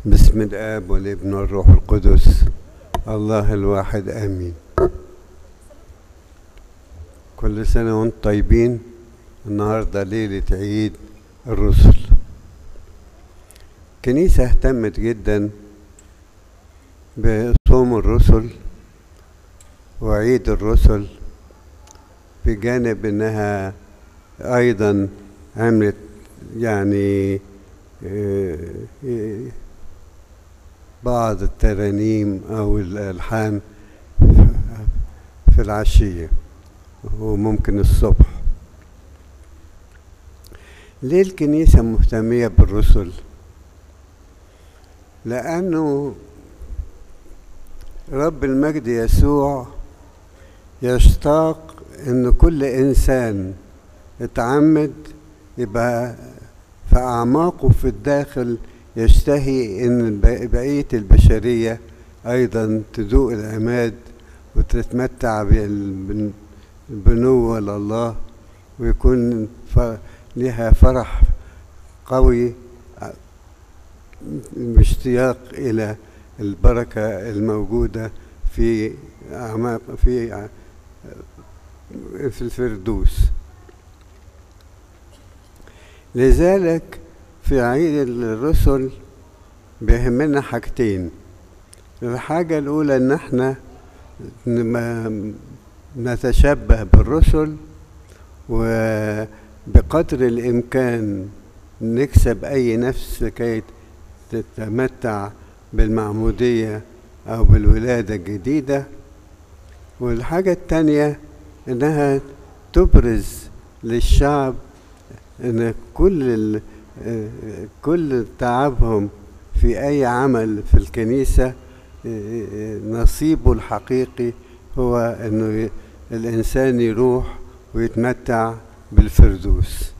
بسم الآب والابن والروح القدس الله الواحد آمين كل سنة وانتم طيبين النهاردة ليلة عيد الرسل الكنيسة اهتمت جدا بصوم الرسل وعيد الرسل بجانب انها ايضا عملت يعني بعض الترانيم او الالحان في العشيه وممكن الصبح ليه الكنيسه مهتميه بالرسل لانه رب المجد يسوع يشتاق ان كل انسان اتعمد يبقى في اعماقه في الداخل يشتهي ان بقيه البشريه ايضا تذوق العماد وتتمتع بالبنوه لله ويكون لها فرح قوي باشتياق الى البركه الموجوده في اعماق في في الفردوس لذلك في عيد الرسل بيهمنا حاجتين الحاجة الأولى إن احنا نتشبه بالرسل وبقدر الإمكان نكسب أي نفس كي تتمتع بالمعمودية أو بالولادة الجديدة والحاجة التانية إنها تبرز للشعب إن كل كل تعبهم في أي عمل في الكنيسة نصيبه الحقيقي هو إنه الإنسان يروح ويتمتع بالفردوس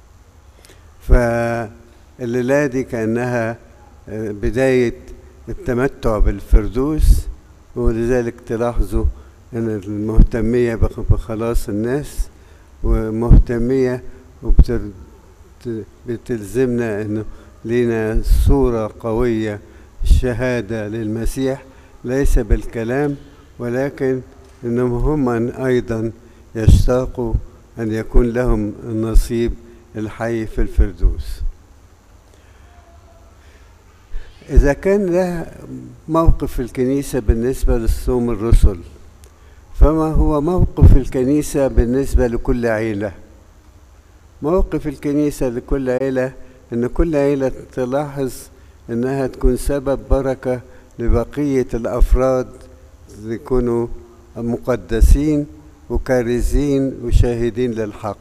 فالليلة دي كأنها بداية التمتع بالفردوس ولذلك تلاحظوا ان المهتمية بخلاص الناس ومهتمية وبتلزمنا انه لنا صورة قوية الشهادة للمسيح ليس بالكلام ولكن انهم هم ايضا يشتاقوا ان يكون لهم النصيب الحي في الفردوس إذا كان له موقف الكنيسة بالنسبة للصوم الرسل فما هو موقف الكنيسة بالنسبة لكل عيلة موقف الكنيسة لكل عيلة إن كل عيلة تلاحظ إنها تكون سبب بركة لبقية الأفراد يكونوا مقدسين وكارزين وشاهدين للحق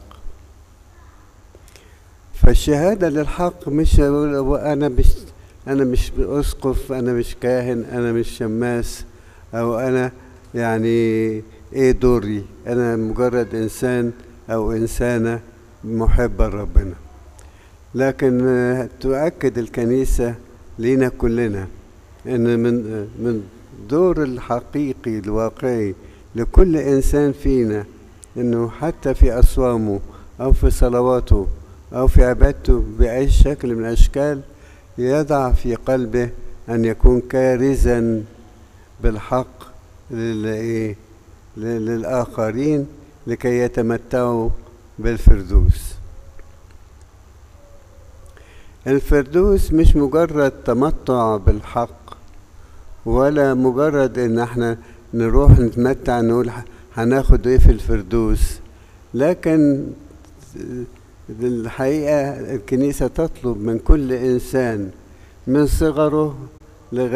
فالشهادة للحق مش وأنا مش أنا مش أسقف أنا مش كاهن أنا مش شماس أو أنا يعني إيه دوري أنا مجرد إنسان أو إنسانة محبة لربنا لكن تؤكد الكنيسة لينا كلنا إن من من دور الحقيقي الواقعي لكل إنسان فينا إنه حتى في أصوامه أو في صلواته أو في عبادته بأي شكل من الأشكال يضع في قلبه أن يكون كارزا بالحق للآخرين لكي يتمتعوا بالفردوس الفردوس مش مجرد تمتع بالحق ولا مجرد ان احنا نروح نتمتع نقول هناخد ايه في الفردوس لكن الحقيقة الكنيسة تطلب من كل إنسان من صغره لغاية